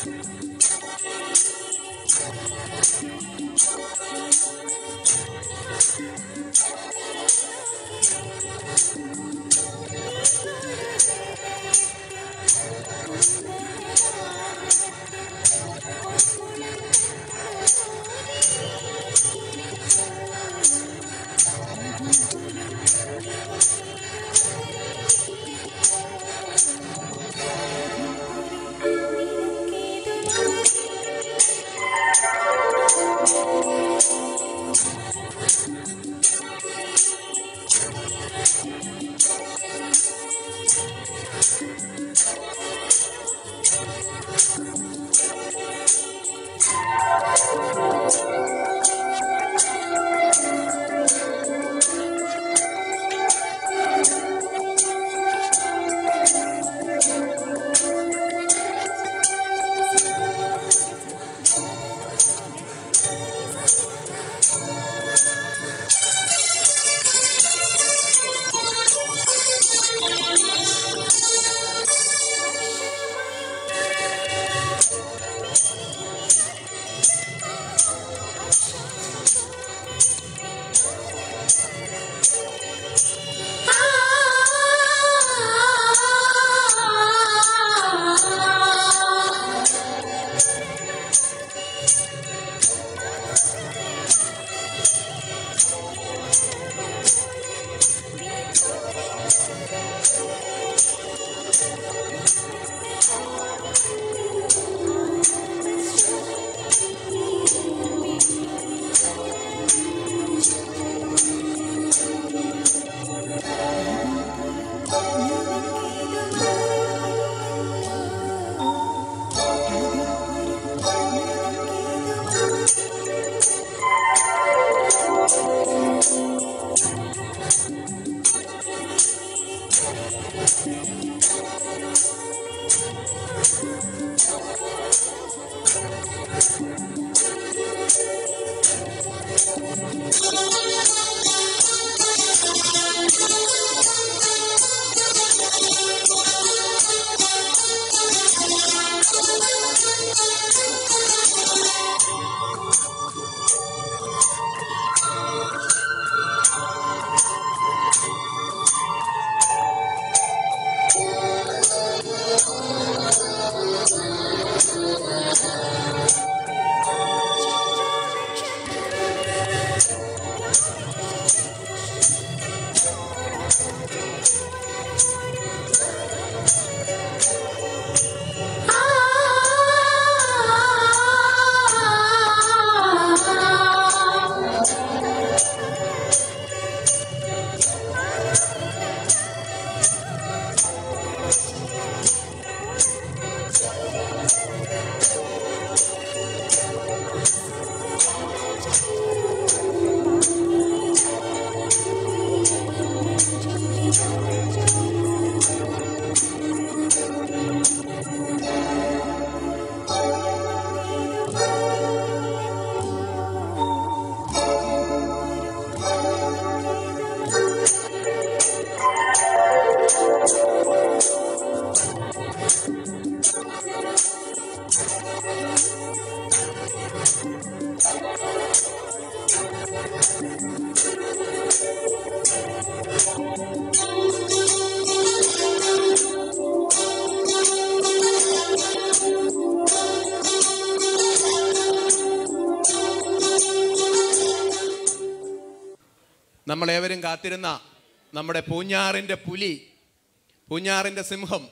നമ്മളേവരും കാത്തിരുന്ന നമ്മുടെ പൂഞ്ഞാറിൻ്റെ പുലി പൂഞ്ഞാറിൻ്റെ സിംഹം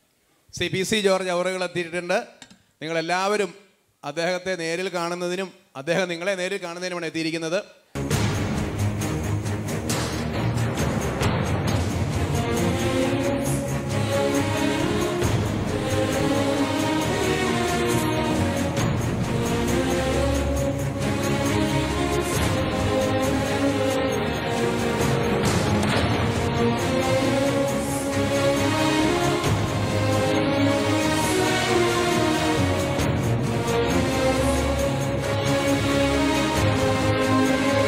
സി പി സി ജോർജ് അവറുകൾ എത്തിയിട്ടുണ്ട് നിങ്ങളെല്ലാവരും അദ്ദേഹത്തെ നേരിൽ കാണുന്നതിനും അദ്ദേഹം നിങ്ങളെ നേരിൽ കാണുന്നതിനുമാണ് എത്തിയിരിക്കുന്നത് ആ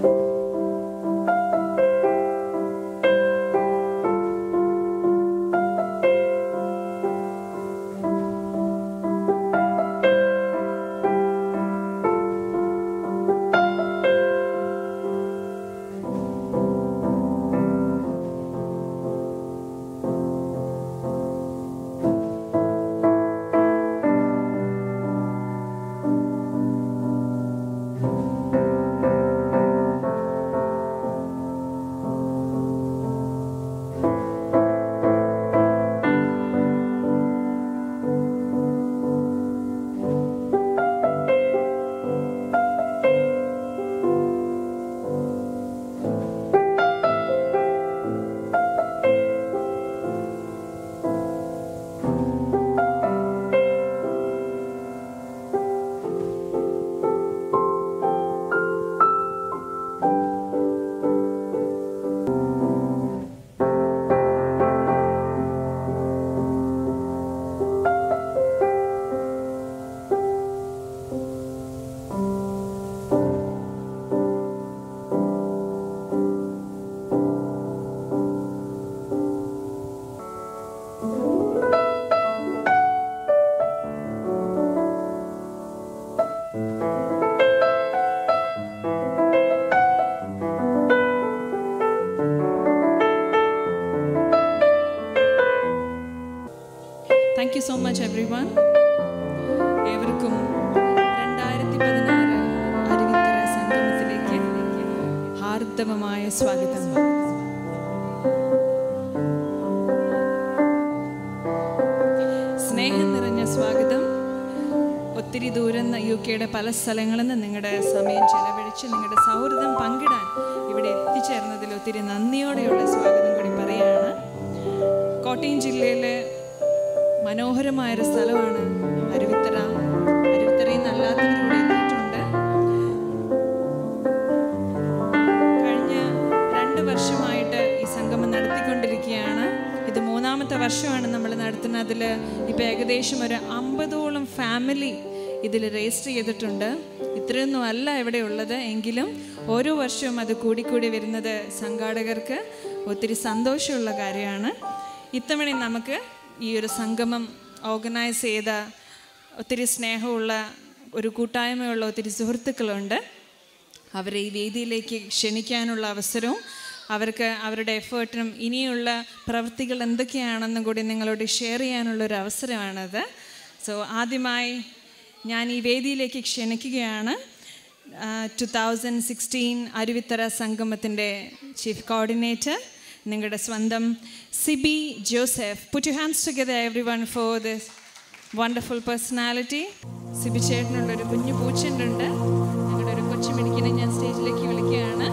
thank you so much everyone ഏവർക്കും രണ്ടായിരത്തി പതിനാറ് അരുവിത്തറ സംഗമത്തിലേക്ക് ഹാർദവമായ സ്വാഗതം സ്നേഹം നിറഞ്ഞ സ്വാഗതം ഒത്തിരി ദൂരം യു കെയുടെ പല സ്ഥലങ്ങളിൽ നിന്ന് നിങ്ങളുടെ സമയം ചെലവഴിച്ച് നിങ്ങളുടെ സൗഹൃദം പങ്കിടാൻ ഇവിടെ എത്തിച്ചേർന്നതിൽ ഒത്തിരി നന്ദിയോടെയുള്ള സ്വാഗതം കൂടി പറയുകയാണ് കോട്ടയം ജില്ലയിലെ മനോഹരമായൊരു സ്ഥലമാണ് അരുവിത്തറ അരുവിത്തറയിൽ നിന്ന് അല്ലാത്തവരിവിടെ എത്തിയിട്ടുണ്ട് കഴിഞ്ഞ രണ്ട് വർഷമായിട്ട് ഈ സംഗമം നടത്തിക്കൊണ്ടിരിക്കുകയാണ് ഇത് മൂന്നാമത്തെ വർഷമാണ് നമ്മൾ നടത്തുന്നത് അതിൽ ഇപ്പോൾ ഏകദേശം ഒരു അമ്പതോളം ഫാമിലി ഇതിൽ രജിസ്റ്റർ ചെയ്തിട്ടുണ്ട് ഇത്രയൊന്നും അല്ല ഇവിടെ ഉള്ളത് എങ്കിലും ഓരോ വർഷവും അത് കൂടിക്കൂടി വരുന്നത് സംഘാടകർക്ക് ഒത്തിരി സന്തോഷമുള്ള കാര്യമാണ് ഇത്തവണ നമുക്ക് ഈ ഒരു സംഗമം ഓർഗനൈസ് ചെയ്ത ഒത്തിരി സ്നേഹമുള്ള ഒരു കൂട്ടായ്മയുള്ള ഒത്തിരി സുഹൃത്തുക്കളുണ്ട് അവരെ ഈ വേദിയിലേക്ക് ക്ഷണിക്കാനുള്ള അവസരവും അവർക്ക് അവരുടെ എഫേർട്ടിനും ഇനിയുള്ള പ്രവൃത്തികൾ എന്തൊക്കെയാണെന്നും കൂടി നിങ്ങളോട് ഷെയർ ചെയ്യാനുള്ള ഒരു അവസരമാണത് സോ ആദ്യമായി ഞാൻ ഈ വേദിയിലേക്ക് ക്ഷണിക്കുകയാണ് ടു തൗസൻഡ് സിക്സ്റ്റീൻ അരുവിത്തറ സംഗമത്തിൻ്റെ ചീഫ് കോർഡിനേറ്റർ നിങ്ങളുടെ സ്വന്തം Sibi Joseph put you hands together everyone for this wonderful personality Sibi ചേട്ടനുള്ളൊരു കുഞ്ഞു പൂച്ചയുണ്ട് ഞങ്ങളുടെ ഒരു കൊച്ചു മിടിക്കിനെ ഞാൻ സ്റ്റേജിലേക്ക് വിളിക്കുകയാണ്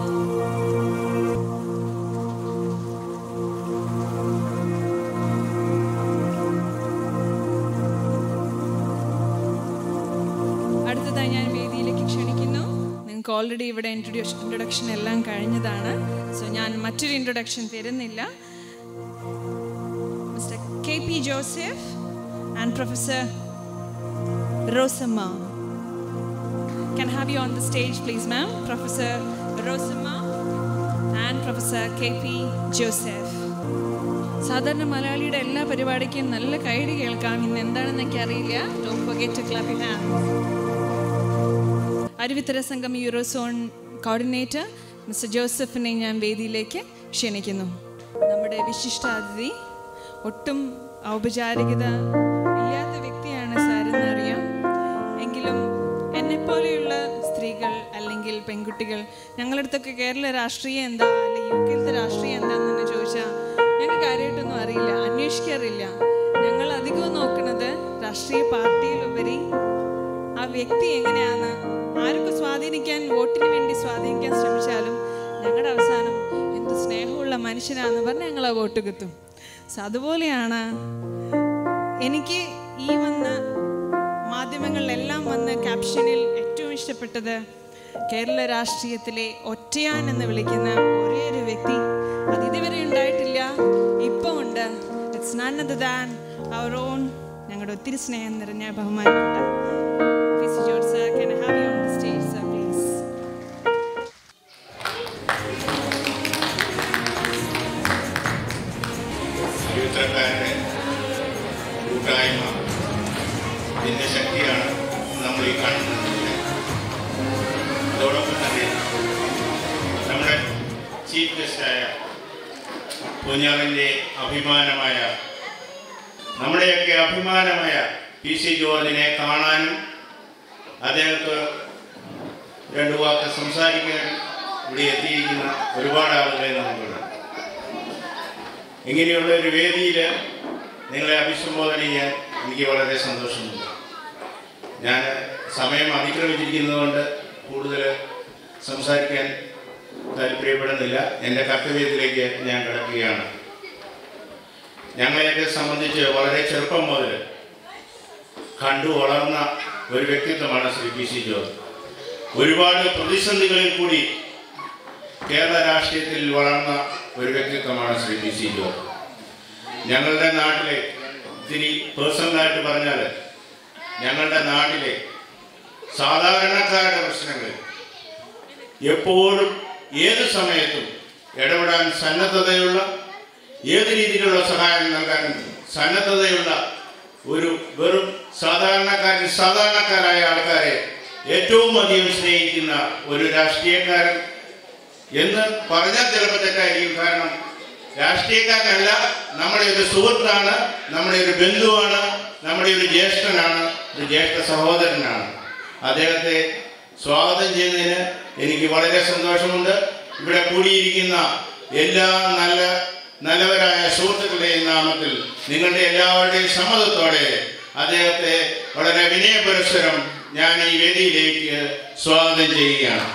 അടുത്തതായി ഞാൻ വേദിയിലേക്ക് ക്ഷണിക്കുന്നു നിങ്ങൾക്ക് ഓൾറെഡി ഇവിടെ ഇൻട്രൊഡ്യൂഷൻ ഇൻട്രൊഡക്ഷൻ എല്ലാം കഴിഞ്ഞതാണ് സോ ഞാൻ മറ്റൊരു ഇൻട്രൊഡക്ഷൻ തരുന്നില്ല Mister K P Joseph and professor Rosamma Can I have you on the stage, please, ma'am? Professor Rosama and Professor K.P. Joseph. സാധാരണ മലയാളിയുടെ എല്ലാ പരിപാടിക്കും നല്ല കൈഡി കേൾക്കാം ഇന്ന് എന്താണെന്ന് എനിക്ക് അറിയില്ല don't forget to clap hand Aruvithura സംഘം യൂറോസോൺ കോർഡിനേറ്റർ മിസ്റ്റർ ജോസഫിനെ ഞാൻ വേദിയിലേക്ക് ക്ഷണിക്കുന്നു നമ്മുടെ വിശിഷ്ടാതിഥി ഒട്ടും ഔപചാരികത ഇല്ലാത്ത വ്യക്തിയാണ് സാരെന്ന് അറിയാം എങ്കിലും എന്നെപ്പോലെയുള്ള സ്ത്രീകൾ അല്ലെങ്കിൽ പെൺകുട്ടികൾ ഞങ്ങളുടെ അടുത്തൊക്കെ കേരള രാഷ്ട്രീയം എന്താ അല്ലെങ്കിൽ യു കെയിലത്തെ രാഷ്ട്രീയം എന്താണെന്ന് ചോദിച്ചാൽ ഞങ്ങൾക്ക് കാര്യമായിട്ടൊന്നും അറിയില്ല അന്വേഷിക്കാറില്ല ഞങ്ങൾ അധികവും നോക്കുന്നത് രാഷ്ട്രീയ പാർട്ടിയിലുപരി ആ വ്യക്തി എങ്ങനെയാണ് ആരൊക്കെ സ്വാധീനിക്കാൻ വോട്ടിന് വേണ്ടി സ്വാധീനിക്കാൻ ശ്രമിച്ചാലും ഞങ്ങളുടെ അവസാനം എന്ത് സ്നേഹമുള്ള മനുഷ്യനാന്ന് പറഞ്ഞ് ഞങ്ങൾ ആ വോട്ട് കിട്ടും സോ അതുപോലെയാണ് എനിക്ക് ഈ വന്ന മാധ്യമങ്ങളിലെല്ലാം വന്ന ക്യാപ്ഷനിൽ ഏറ്റവും ഇഷ്ടപ്പെട്ടത് കേരള രാഷ്ട്രീയത്തിലെ ഒറ്റയാൻ എന്ന് വിളിക്കുന്ന ഒരേ ഒരു വ്യക്തി അത് ഇതുവരെ ഉണ്ടായിട്ടില്ല ഇപ്പോൾ ഉണ്ട് it's none other than our own ഞങ്ങളുടെ ഒത്തിരി സ്നേഹം നിറഞ്ഞ ബഹുമാനപ്പെട്ട P C George sir can I have you on the stage, sir, please? ആൾക്കാരുടെ കൂട്ടായ്മ ഇതിൻ്റെ ശക്തിയാണ് നമ്മൾ ഈ കാണുന്നത് അതോടൊപ്പം തന്നെ നമ്മുടെ ചീഫ് ഗസ്റ്റായ കുഞ്ഞാറിൻ്റെ അഭിമാനമായ നമ്മുടെയൊക്കെ അഭിമാനമായ പി സി ജോർജിനെ കാണാനും അദ്ദേഹത്തെ രണ്ടു വാക്ക് സംസാരിക്കാൻ ഇവിടെ എത്തിയിരിക്കുന്ന ഒരുപാട് ആളുകളെ നമുക്കുണ്ട് ഇങ്ങനെയുള്ള ഒരു വേദിയിൽ നിങ്ങളെ അഭിസംബോധന ചെയ്യാൻ എനിക്ക് വളരെ സന്തോഷമുണ്ട് ഞാൻ സമയം അതിക്രമിച്ചിരിക്കുന്നതുകൊണ്ട് കൂടുതൽ സംസാരിക്കാൻ താല്പര്യപ്പെടുന്നില്ല എൻ്റെ കർത്തവ്യത്തിലേക്ക് ഞാൻ കിടക്കുകയാണ് ഞങ്ങളെയൊക്കെ സംബന്ധിച്ച് വളരെ ചെറുപ്പം മുതൽ കണ്ടു വളർന്ന ഒരു വ്യക്തിത്വമാണ് ശ്രീ പി സി ജോർജ് ഒരുപാട് പ്രതിസന്ധികളിൽ കൂടി കേരള രാഷ്ട്രീയത്തിൽ വളർന്ന ഒരു വ്യക്തിത്വമാണ് ശ്രീ പി സി ജോർജ് ഞങ്ങളുടെ നാട്ടിലെ ഇത്തിരി പേഴ്സണലായിട്ട് പറഞ്ഞാൽ ഞങ്ങളുടെ നാട്ടിലെ സാധാരണക്കാരുടെ പ്രശ്നങ്ങൾ എപ്പോഴും ഏത് സമയത്തും ഇടപെടാൻ സന്നദ്ധതയുള്ള ഏത് രീതിയിലുള്ള സഹായം നൽകാനും സന്നദ്ധതയുള്ള ഒരു വെറും സാധാരണക്കാരൻ സാധാരണക്കാരായ ആൾക്കാരെ ഏറ്റവും അധികം സ്നേഹിക്കുന്ന ഒരു രാഷ്ട്രീയക്കാരൻ എന്ന് പറഞ്ഞാൽ ചിലപ്പോൾ തെറ്റായിരിക്കും കാരണം രാഷ്ട്രീയക്കാരനല്ല നമ്മുടെ ഒരു സുഹൃത്താണ് നമ്മുടെ ഒരു ബന്ധുവാണ് നമ്മുടെ ഒരു ജ്യേഷ്ഠനാണ് ഒരു ജ്യേഷ്ഠ സഹോദരനാണ് അദ്ദേഹത്തെ സ്വാഗതം ചെയ്യുന്നതിന് എനിക്ക് വളരെ സന്തോഷമുണ്ട് ഇവിടെ കൂടിയിരിക്കുന്ന എല്ലാ നല്ല നല്ലവരായ സുഹൃത്തുക്കളുടെയും നാമത്തിൽ നിങ്ങളുടെ എല്ലാവരുടെയും സമ്മതത്തോടെ അദ്ദേഹത്തെ വളരെ വിനയപുരസ്സരം ഞാൻ ഈ വേദിയിലേക്ക് സ്വാഗതം ചെയ്യുകയാണ്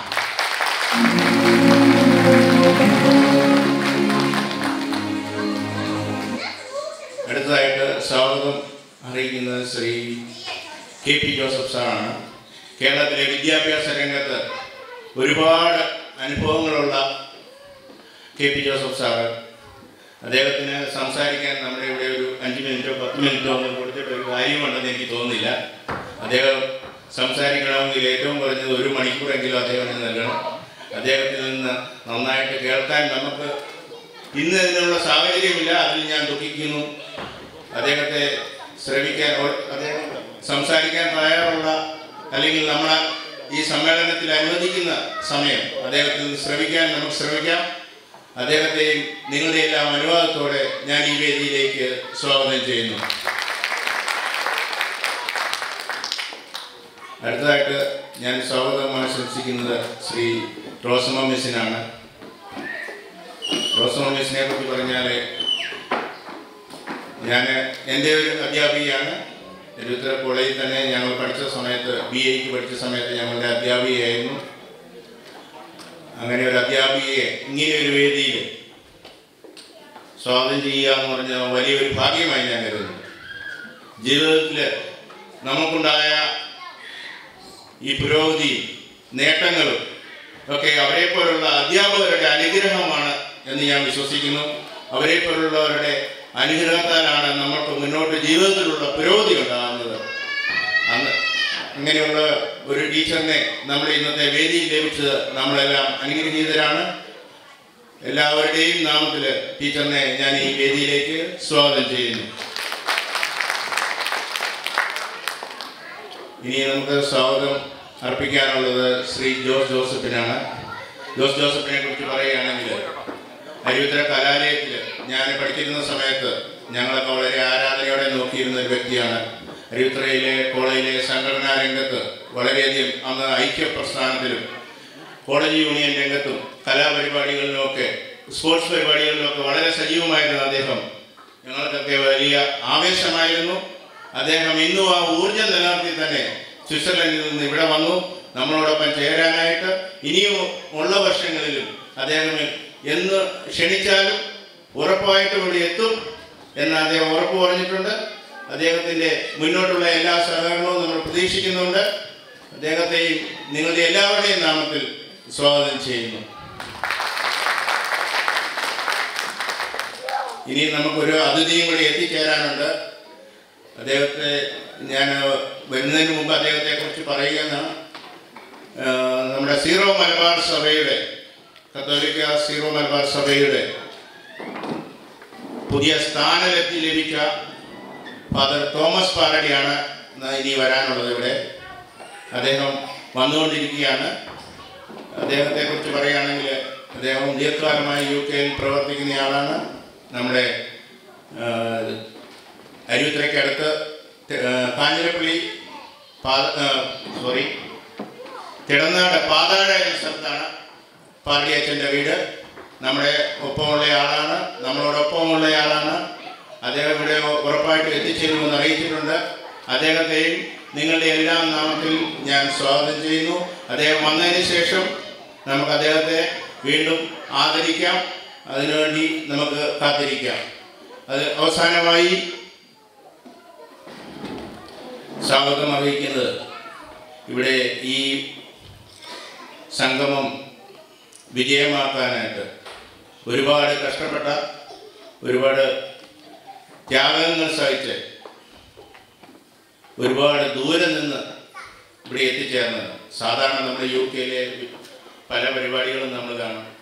അടുത്തതായിട്ട് സ്വാഗതം അറിയിക്കുന്നത് ശ്രീ കെ പി ജോസഫ് സാറാണ് കേരളത്തിലെ വിദ്യാഭ്യാസ രംഗത്ത് ഒരുപാട് അനുഭവങ്ങളുള്ള കെ പി ജോസഫ് സാറ് അദ്ദേഹത്തിന് സംസാരിക്കാൻ നമ്മുടെ ഇവിടെ ഒരു അഞ്ച് മിനിറ്റോ പത്ത് മിനിറ്റോ ഒന്നും കൊടുത്തിട്ട് ഒരു കാര്യമുണ്ടെന്ന് എനിക്ക് തോന്നുന്നില്ല അദ്ദേഹം സംസാരിക്കണമെങ്കിൽ ഏറ്റവും കുറഞ്ഞത് ഒരു മണിക്കൂറെങ്കിലും അദ്ദേഹത്തിന് നൽകണം അദ്ദേഹത്തിൽ നിന്ന് നന്നായിട്ട് കേൾക്കാൻ നമുക്ക് ഇന്ന് ഇതിനുള്ള സാഹചര്യമില്ല അതിൽ ഞാൻ ദുഃഖിക്കുന്നു അദ്ദേഹത്തെ ശ്രമിക്കാൻ ഓ- അദ്ദേഹം സംസാരിക്കാൻ തയ്യാറുള്ള അല്ലെങ്കിൽ നമ്മളെ ഈ സമ്മേളനത്തിൽ അനുവദിക്കുന്ന സമയം അദ്ദേഹത്തിൽ നിന്ന് ശ്രമിക്കാൻ നമുക്ക് ശ്രമിക്കാം അദ്ദേഹത്തെയും നിങ്ങളുടെ എല്ലാം അനുവാദത്തോടെ ഞാൻ ഈ വേദിയിലേക്ക് സ്വാഗതം ചെയ്യുന്നു അടുത്തതായിട്ട് ഞാൻ സ്വാഗതം ആശംസിക്കുന്നത് ശ്രീ റോസമ്മ മിസ്സിനാണ് റോസമ്മ മിസ്സിനെ പറ്റി പറഞ്ഞാൽ ഞാൻ എൻ്റെ ഒരു അധ്യാപികയാണ് തിരുവത്തര കോളേജിൽ തന്നെ ഞങ്ങൾ പഠിച്ച സമയത്ത് ബി എക്ക് പഠിച്ച സമയത്ത് ഞങ്ങളുടെ അധ്യാപികയായിരുന്നു അങ്ങനെ ഒരു അധ്യാപികയെ ഇങ്ങനെ ഒരു വേദിയിൽ സ്വാഗതം ചെയ്യുക എന്ന് പറഞ്ഞ വലിയൊരു ഭാഗ്യമായി ഞാൻ കരുതുന്നു ജീവിതത്തിൽ നമുക്കുണ്ടായ ഈ പുരോഗതി നേട്ടങ്ങളും ഒക്കെ അവരെ പോലുള്ള അധ്യാപകരുടെ അനുഗ്രഹമാണ് എന്ന് ഞാൻ വിശ്വസിക്കുന്നു അവരെ പോലുള്ളവരുടെ അനുഗ്രഹത്താലാണ് നമുക്ക് മുന്നോട്ട് ജീവിതത്തിലുള്ള പുരോഗതി ഉണ്ടാകുന്നത് അന്ന് അങ്ങനെയുള്ള ഒരു ടീച്ചറിനെ നമ്മുടെ ഇന്നത്തെ വേദിയിൽ ലഭിച്ചത് നമ്മളെല്ലാം അനുഗ്രഹീതരാണ് എല്ലാവരുടെയും നാമത്തിൽ ടീച്ചറിനെ ഞാൻ ഈ വേദിയിലേക്ക് സ്വാഗതം ചെയ്യുന്നു ഇനി നമുക്ക് സ്വാഗതം അർപ്പിക്കാനുള്ളത് ശ്രീ ജോസ് ജോസഫിനാണ് ജോസ് ജോസഫിനെ കുറിച്ച് പറയുകയാണെങ്കിൽ അരുവിത്തര കലാലയത്തിൽ ഞാൻ പഠിച്ചിരുന്ന സമയത്ത് ഞങ്ങളൊക്കെ വളരെ ആരാധനയോടെ നോക്കിയിരുന്ന ഒരു വ്യക്തിയാണ് അരുവിത്തറയിലെ കോളേജിലെ സംഘടനാ രംഗത്ത് വളരെയധികം അന്ന് ഐക്യ പ്രസ്ഥാനത്തിലും കോളേജ് യൂണിയൻ രംഗത്തും കലാപരിപാടികളിലുമൊക്കെ സ്പോർട്സ് പരിപാടികളിലുമൊക്കെ വളരെ സജീവമായിരുന്ന അദ്ദേഹം ഞങ്ങൾക്കൊക്കെ വലിയ ആവേശമായിരുന്നു അദ്ദേഹം ഇന്നും ആ ഊർജം നിലനിർത്തി തന്നെ സ്വിറ്റ്സർലൻഡിൽ നിന്ന് ഇവിടെ വന്നു നമ്മളോടൊപ്പം ചേരാനായിട്ട് ഇനിയും ഉള്ള വർഷങ്ങളിലും അദ്ദേഹം എന്ന് ക്ഷണിച്ചാലും ഉറപ്പായിട്ടും ഇവിടെ എത്തും എന്ന് അദ്ദേഹം ഉറപ്പ് പറഞ്ഞിട്ടുണ്ട് അദ്ദേഹത്തിൻ്റെ മുന്നോട്ടുള്ള എല്ലാ സഹകരണവും നമ്മൾ പ്രതീക്ഷിക്കുന്നുണ്ട് അദ്ദേഹത്തെയും നിങ്ങളുടെ എല്ലാവരുടെയും നാമത്തിൽ സ്വാഗതം ചെയ്യുന്നു ഇനി നമുക്കൊരു അതിഥിയും കൂടി എത്തിച്ചേരാനുണ്ട് അദ്ദേഹത്തെ ഞാൻ വരുന്നതിന് മുമ്പ് അദ്ദേഹത്തെ കുറിച്ച് പറയുകയെന്നാണ് ആഹ് നമ്മുടെ സീറോ മലബാർ സഭയുടെ കത്തോലിക്ക സീറോ മലബാർ സഭയുടെ പുതിയ സ്ഥാനലബ്ധി ലഭിച്ച ഫാദർ തോമസ് പാറടിയാണ് ന- ഇനി വരാനുള്ളത് ഇവിടെ അദ്ദേഹം വന്നുകൊണ്ടിരിക്കുകയാണ് അദ്ദേഹത്തെ കുറിച്ച് പറയുകയാണെങ്കിൽ അദ്ദേഹം ദീർഘകാലമായി യു കെയിൽ പ്രവർത്തിക്കുന്നയാളാണ് നമ്മുടെ ആ, അരുവിത്തരയ്ക്കടുത്ത് തെ- ആ, കാഞ്ഞിരപ്പള്ളി പാ സോറി തിടനാട് പാതാഴ എന്ന സ്ഥലത്താണ് പാർട്ടിയച്ഛൻ്റെ വീട് നമ്മുടെ ഒപ്പമുള്ള ആളാണ് നമ്മളോടൊപ്പമുള്ള ആളാണ് അദ്ദേഹം ഇവിടെ ഉറപ്പായിട്ട് എത്തിച്ചേരുമെന്ന് അറിയിച്ചിട്ടുണ്ട് അദ്ദേഹത്തെയും നിങ്ങളുടെ എല്ലാം നാമത്തിൽ ഞാൻ സ്വാഗതം ചെയ്യുന്നു അദ്ദേഹം വന്നതിന് ശേഷം നമുക്ക് അദ്ദേഹത്തെ വീണ്ടും ആദരിക്കാം അതിനുവേണ്ടി നമുക്ക് കാത്തിരിക്കാം അത് അവസാനമായി സ്വാഗതം അറിയിക്കുന്നത് ഇവിടെ ഈ സംഗമം വിജയമാക്കാനായിട്ട് ഒരുപാട് കഷ്ടപ്പെട്ട ഒരുപാട് ത്യാഗങ്ങൾ സഹിച്ച് ഒരുപാട് ദൂരെ നിന്ന് ഇവിടെ എത്തിച്ചേർന്നത് സാധാരണ നമ്മുടെ യു കെയിലെ പല പരിപാടികളും നമ്മൾ കാണും